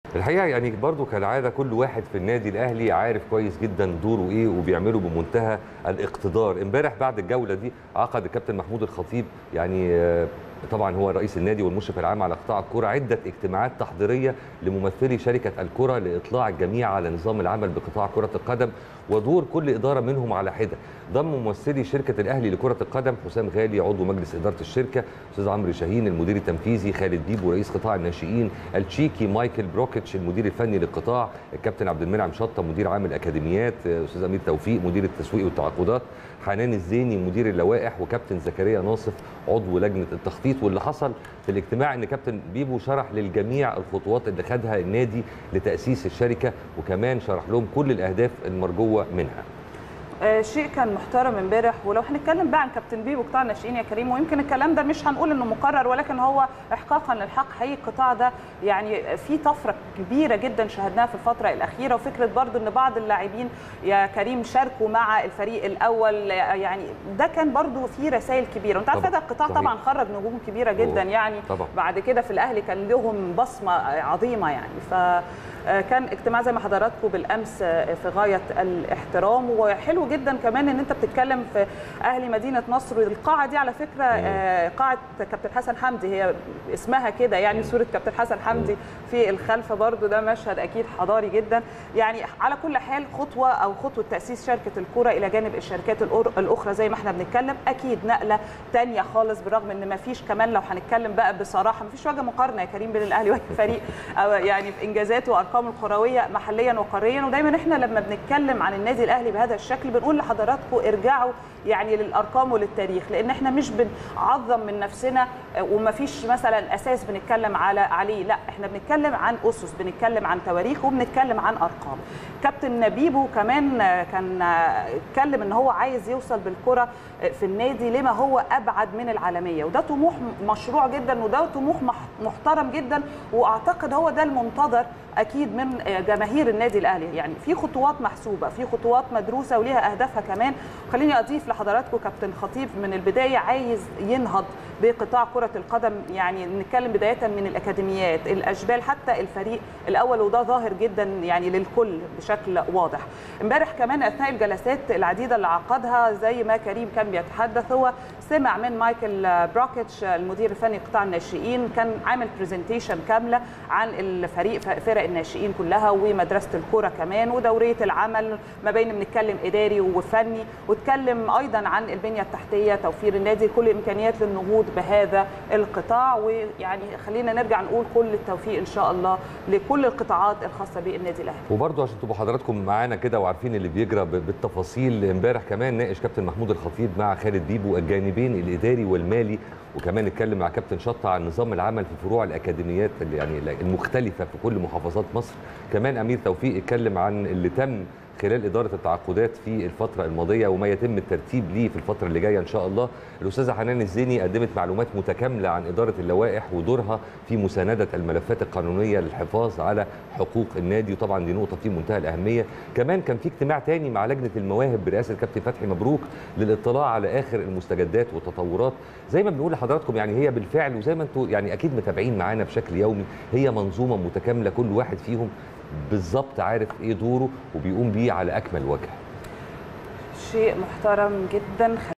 الحقيقه يعني برضو كالعاده كل واحد في النادي الاهلي عارف كويس جدا دوره ايه وبيعمله بمنتهى الاقتدار امبارح بعد الجوله دي عقد الكابتن محمود الخطيب يعني آه، طبعا هو رئيس النادي والمشرف العام على قطاع الكره عده اجتماعات تحضيريه لممثلي شركه الكره لاطلاع الجميع على نظام العمل بقطاع كره القدم ودور كل اداره منهم على حده ضم ممثلي شركه الاهلي لكره القدم حسام غالي عضو مجلس اداره الشركه استاذ عمرو شاهين المدير التنفيذي خالد بيبو رئيس قطاع الناشئين التشيكي مايكل بروكيتش المدير الفني للقطاع الكابتن عبد المنعم شطه مدير عام الاكاديميات استاذ امير توفيق مدير التسويق والتعاقدات حنان الزيني مدير اللوائح وكابتن زكريا ناصف عضو لجنه التخطيط واللي حصل في الاجتماع ان كابتن بيبو شرح للجميع الخطوات اللي خدها النادي لتاسيس الشركه وكمان شرح لهم كل الاهداف المرجوه منها آه، شيء كان محترم امبارح ولو هنتكلم بقى عن كابتن بيبو قطاع الناشئين يا كريم ويمكن الكلام ده مش هنقول انه مقرر ولكن هو احقاقا للحق حقيقي القطاع ده يعني في طفره كبيره جدا شاهدناها في الفتره الاخيره وفكره برضو ان بعض اللاعبين يا كريم شاركوا مع الفريق الاول يعني ده كان برضو في رسائل كبيره وانت عارف طبعاً، هذا القطاع صحيح. طبعا خرج نجوم كبيره جدا أوه، يعني طبعاً. بعد كده في الاهلي كان لهم بصمه عظيمه يعني ف آه، كان اجتماع زي ما حضراتكم بالامس آه، في غايه الاحترام وحلو جدا كمان ان انت بتتكلم في اهلي مدينه نصر القاعه دي على فكره آه، قاعه كابتن حسن حمدي هي اسمها كده يعني صوره كابتن حسن حمدي في الخلف برضو ده مشهد اكيد حضاري جدا يعني على كل حال خطوه او خطوه تاسيس شركه الكوره الى جانب الشركات الأر- الاخرى زي ما احنا بنتكلم اكيد نقله تانية خالص بالرغم ان ما فيش كمان لو هنتكلم بقى بصراحه ما فيش وجه مقارنه يا كريم بين الاهلي والفريق أو يعني في انجازاته وارقامه الكرويه محليا وقاريا ودايما احنا لما بنتكلم عن النادي الاهلي بهذا الشكل بنقول لحضراتكم ارجعوا يعني للارقام وللتاريخ لان احنا مش بنعظم من نفسنا وما فيش مثلا اساس بنتكلم على عليه لا احنا بنتكلم عن اسس بنتكلم عن تواريخ وبنتكلم عن ارقام كابتن بيبو كمان كان اتكلم ان هو عايز يوصل بالكره في النادي لما هو ابعد من العالميه وده طموح مشروع جدا وده طموح مح- محترم جدا واعتقد هو ده المنتظر اكيد من جماهير النادي الاهلي يعني في خطوات محسوبه في خطوات مدروسه وليها اهدافها كمان خليني اضيف لحضراتكم كابتن خطيب من البدايه عايز ينهض بقطاع كره القدم يعني نتكلم بدايه من الاكاديميات الاشبال حتى الفريق الاول وده ظاهر جدا يعني للكل بشكل واضح امبارح كمان اثناء الجلسات العديده اللي عقدها زي ما كريم كان بيتحدث هو سمع من مايكل بروكيتش المدير الفني قطاع الناشئين كان عامل برزنتيشن كامله عن الفريق فرق الناشئين كلها ومدرسه الكوره كمان ودوريه العمل ما بين بنتكلم اداري وفني واتكلم ايضا عن البنيه التحتيه توفير النادي كل الامكانيات للنهوض بهذا القطاع ويعني خلينا نرجع نقول كل التوفيق ان شاء الله لكل القطاعات الخاصه بالنادي الاهلي وبرضه عشان تبقوا حضراتكم معانا كده وعارفين اللي بيجرى ب- بالتفاصيل امبارح كمان ناقش كابتن محمود الخطيب مع خالد بيبو الجانبين الاداري والمالي وكمان اتكلم مع كابتن شطه عن نظام العمل في فروع الاكاديميات اللي يعني المختلفه في كل محافظات مصر كمان امير توفيق اتكلم عن اللي تم خلال اداره التعاقدات في الفتره الماضيه وما يتم الترتيب ليه في الفتره اللي جايه ان شاء الله الاستاذه حنان الزيني قدمت معلومات متكامله عن اداره اللوائح ودورها في مسانده الملفات القانونيه للحفاظ على حقوق النادي وطبعا دي نقطه في منتهى الاهميه كمان كان في اجتماع تاني مع لجنه المواهب برئاسه كابتن فتحي مبروك للاطلاع على اخر المستجدات والتطورات زي ما بنقول لحضراتكم يعني هي بالفعل وزي ما انتم يعني اكيد متابعين معانا بشكل يومي هي منظومه متكامله كل واحد فيهم بالظبط عارف ايه دوره وبيقوم بيه على اكمل وجه شيء محترم جدا